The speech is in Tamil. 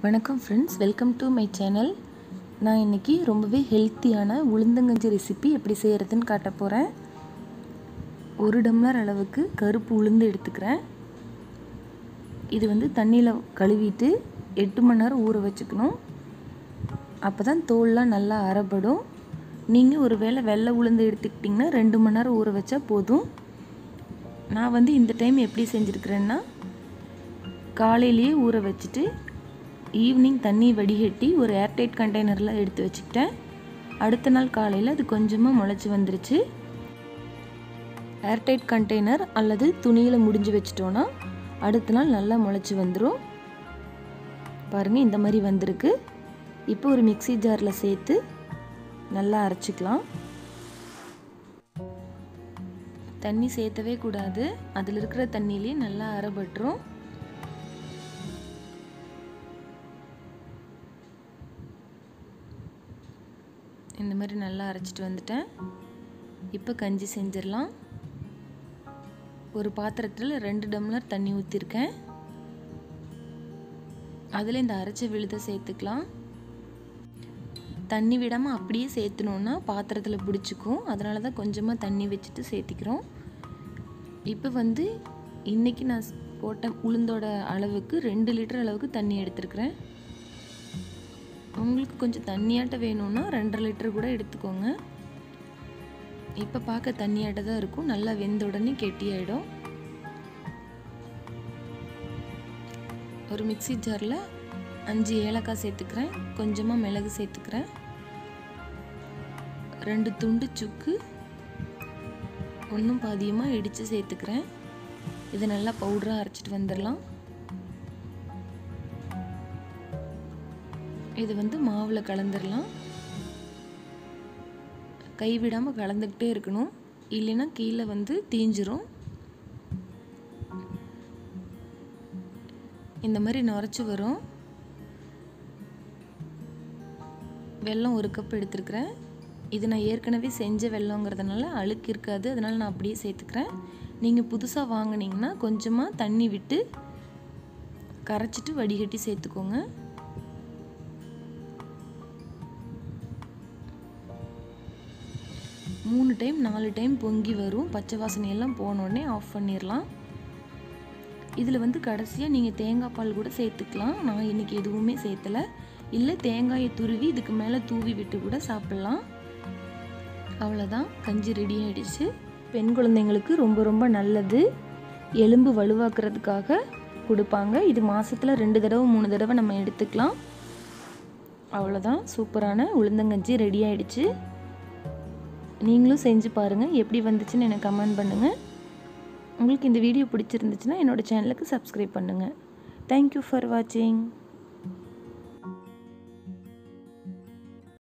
வணக்கம் friends welcome to my channel நான் இன்றைக்கி ரொம்பவே ஹெல்த்தியான உளுந்தங்கஞ்சி ரெசிபி எப்படி செய்கிறதுன்னு காட்ட போகிறேன் ஒரு டம்ளர் அளவுக்கு கருப்பு உளுந்து எடுத்துக்கிறேன் இது வந்து தண்ணியில் கழுவிட்டு எட்டு மணி நேரம் ஊற வச்சுக்கணும் அப்போ தான் தோல்லாம் நல்லா அரைப்படும் நீங்கள் ஒரு வேளை வெள்ளை உளுந்து எடுத்துக்கிட்டிங்கன்னா ரெண்டு மணி நேரம் ஊற வச்சா போதும் நான் வந்து இந்த டைம் எப்படி செஞ்சுருக்கிறேன்னா காலையிலேயே ஊற வச்சுட்டு ஈவினிங் தண்ணி வடிகட்டி ஒரு ஏர்டைட் கண்டெய்னரில் எடுத்து வச்சுக்கிட்டேன் அடுத்த நாள் காலையில் அது கொஞ்சமாக முளைச்சி வந்துருச்சு ஏர்டைட் கண்டெய்னர் அல்லது துணியில் முடிஞ்சு வச்சிட்டோன்னா அடுத்த நாள் நல்லா முளைச்சி வந்துடும் பாருங்கள் இந்த மாதிரி வந்திருக்கு இப்போ ஒரு மிக்சி ஜாரில் சேர்த்து நல்லா அரைச்சிக்கலாம் தண்ணி சேர்த்தவே கூடாது அதில் இருக்கிற தண்ணியிலே நல்லா அரைபட்டுரும் இந்த மாதிரி நல்லா அரைச்சிட்டு வந்துட்டேன் இப்போ கஞ்சி செஞ்சிடலாம் ஒரு பாத்திரத்தில் ரெண்டு டம்ளர் தண்ணி ஊற்றிருக்கேன் அதில் இந்த அரைச்ச விழுதை சேர்த்துக்கலாம் தண்ணி விடாமல் அப்படியே சேர்த்துனோன்னா பாத்திரத்தில் பிடிச்சிக்கும் அதனால தான் கொஞ்சமாக தண்ணி வச்சுட்டு சேர்த்திக்கிறோம் இப்போ வந்து இன்றைக்கி நான் போட்ட உளுந்தோட அளவுக்கு ரெண்டு லிட்டர் அளவுக்கு தண்ணி எடுத்துருக்குறேன் உங்களுக்கு கொஞ்சம் தண்ணியாட்ட வேணும்னா ரெண்டரை லிட்டர் கூட எடுத்துக்கோங்க இப்போ பார்க்க தண்ணியாட்ட தான் இருக்கும் நல்லா வெந்த உடனே கெட்டியாயிடும் ஒரு மிக்சி ஜாரில் அஞ்சு ஏலக்காய் சேர்த்துக்கிறேன் கொஞ்சமாக மிளகு சேர்த்துக்கிறேன் ரெண்டு துண்டு சுக்கு ஒன்றும் பாதியமாக இடித்து சேர்த்துக்கிறேன் இதை நல்லா பவுடராக அரைச்சிட்டு வந்துடலாம் இது வந்து மாவில் கலந்துடலாம் கைவிடாமல் கலந்துக்கிட்டே இருக்கணும் இல்லைன்னா கீழே வந்து தீஞ்சிரும் இந்த மாதிரி நுரைச்சி வரும் வெல்லம் ஒரு கப் எடுத்துருக்கிறேன் இது நான் ஏற்கனவே செஞ்ச வெள்ளங்கிறதுனால அழுக்கு இருக்காது அதனால் நான் அப்படியே சேர்த்துக்கிறேன் நீங்கள் புதுசாக வாங்கினீங்கன்னா கொஞ்சமாக தண்ணி விட்டு கரைச்சிட்டு வடிகட்டி சேர்த்துக்கோங்க மூணு டைம் நாலு டைம் பொங்கி வரும் பச்சை வாசனையெல்லாம் போனோடனே ஆஃப் பண்ணிடலாம் இதில் வந்து கடைசியாக நீங்கள் தேங்காய் பால் கூட சேர்த்துக்கலாம் நான் இன்றைக்கி எதுவுமே சேர்த்தலை இல்லை தேங்காயை துருவி இதுக்கு மேலே தூவி விட்டு கூட சாப்பிட்லாம் அவ்வளோதான் கஞ்சி ரெடி ஆகிடுச்சு பெண் குழந்தைங்களுக்கு ரொம்ப ரொம்ப நல்லது எலும்பு வலுவாக்குறதுக்காக கொடுப்பாங்க இது மாதத்தில் ரெண்டு தடவை மூணு தடவை நம்ம எடுத்துக்கலாம் அவ்வளோதான் சூப்பரான உளுந்தங்கஞ்சி ரெடி ஆகிடுச்சு நீங்களும் செஞ்சு பாருங்கள் எப்படி வந்துச்சுன்னு எனக்கு கமெண்ட் பண்ணுங்கள் உங்களுக்கு இந்த வீடியோ பிடிச்சிருந்துச்சுன்னா என்னோடய சேனலுக்கு சப்ஸ்கிரைப் பண்ணுங்கள் தேங்க்யூ ஃபார் வாட்சிங்